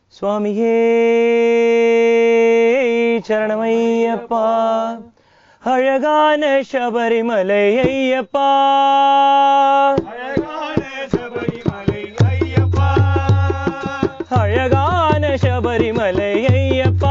சுவாமியே சரணமையப்பா அழகான சபரிமலை ஐயப்பா அழகான சபரிமலை ஐயப்பா அழகான சபரிமலை ஐயப்பா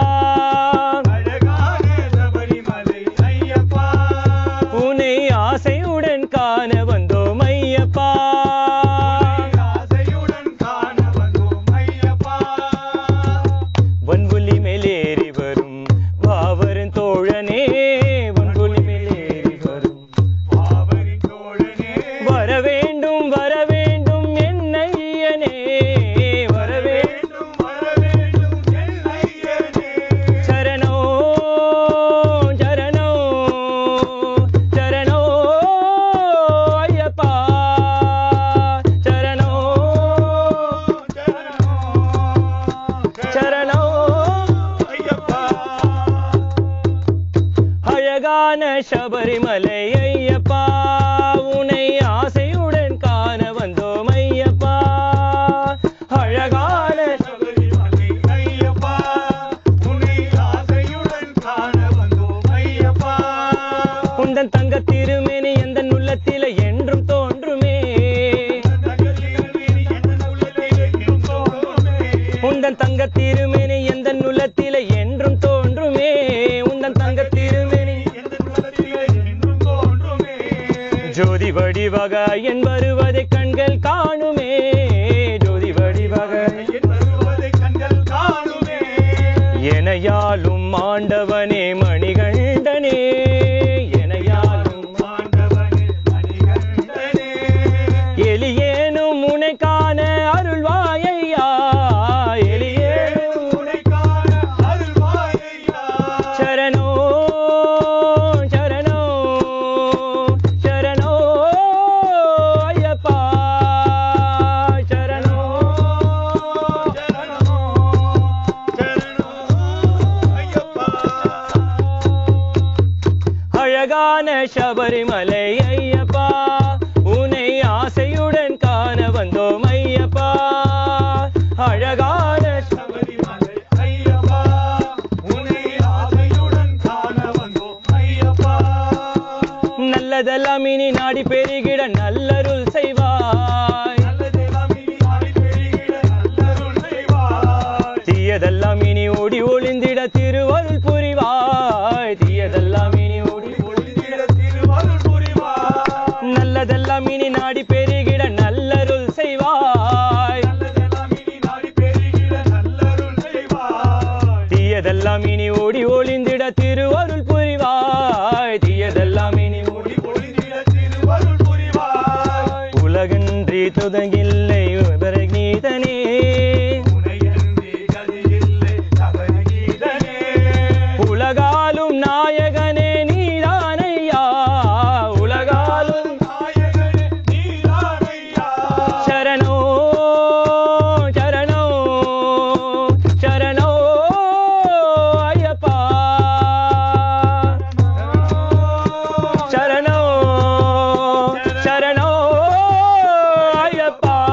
அழகான சபரிமலை ஐயப்பா உன்னை ஆசையுடன் காண வந்தோம் ஐயப்பா ஆசையுடன் காண வந்தோம் ஐயப்பா வன்புலி மேலேறி வரும் பாவரின் தோழனே வன்புலி மேலேறி வரும் பாவரின் தோழனே வர வேண்டும் வர வேண்டும் என் ஐயனே வர வேண்டும் வேண்டும் வர வேண்டும் என் ஐயனே சரணோ சரணோ சரணோ ஐயப்பா சரணோ சரணோ ஐயப்பா அழகான சபரிமலை ஐயப்பா உன்னை ஆசையுடன் காண வந்தோம் ஐயப்பா அழகான சபரிமலை ஐயப்பா உன்னை ஆசையுடன் காண வந்தோம் ஐயப்பா உந்தன் தங்க திருமேனி எந்த உள்ளத்தில என்றும் தோன்றுமே உந்தன் தங்க திருமேனி எந்த உள்ளத்தில என்றும் தோன்றுமே உந்தன் தங்க திருமேனி ஜோதி வடிவக என் வருவதை கண்கள் காணுமே ஜோதி வடிவக எனையாலும் ஆண்டவனே மணிகண்டனே எனையாலும் எலியேனும் உனை காண அருள்வாயையா எலியேனும் சரணோ சரணோ சரணோ ஐயப்பா சரணோ அழகான சபரிமலை ஐயப்பா உன்னை ஆசையுடன் காண வந்தோம் ஐயப்பா அழகான ச- சபரிமலை ஐயப்பா உன்னை ஆசையுடன் காண வந்தோம் ஐயப்பா நல்லதெல்லாம் இனி நாடி பெருகிட நல்லருள் செய்வாய் நல்லதெல்லாம் இனி ஆடி பெருகிட நல்லருள் செய்வாய். தீயதெல்லாம் இனி ஓடி ஒளிந்திட திருவருள் புரிவாய் தீயதெல்லாம் இனி ஓடி ஒளிந்திட திருவருள் புரிவாய். நல்லதெல்லாம் இனி நாடி பெருகிட நல்லருள் செய்வாய் நல்லதெல்லாம் இனி நாடி பெருகிட நல்லருள் செய்வாய். தீயதெல்லாம் இனி ஓடி ஒளிந்திட திருவருள் புரிவாய் தீயதெல்லாம் இனி ஓடி ஒளி ஒளிந்திட திருவருள் புரிவாய். உலகன்றி துதங்கில்லை நீதனே உனையன்றி கதியில்லை சபரிகீதனே. உலகாலும் நாயகனே நீதானையா உலகாலும் நாயகனே நீதானையா. சரணோ சரணோ சரணோ ஐயப்பா சரணோ சரணோ ஐயப்பா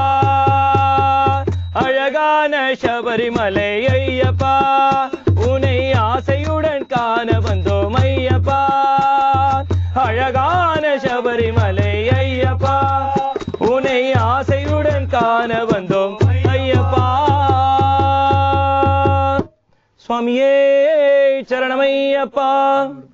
அழகான சபரிமலை ஐயப்பா உன்னை ஆசையுடன் காண வந்தோம் ஐயப்பா அழகான சபரிமலை ஐயப்பா உன்னை ஆசையுடன் காண வந்தோம் ஐயப்பா சுவாமியே சரணமையப்பா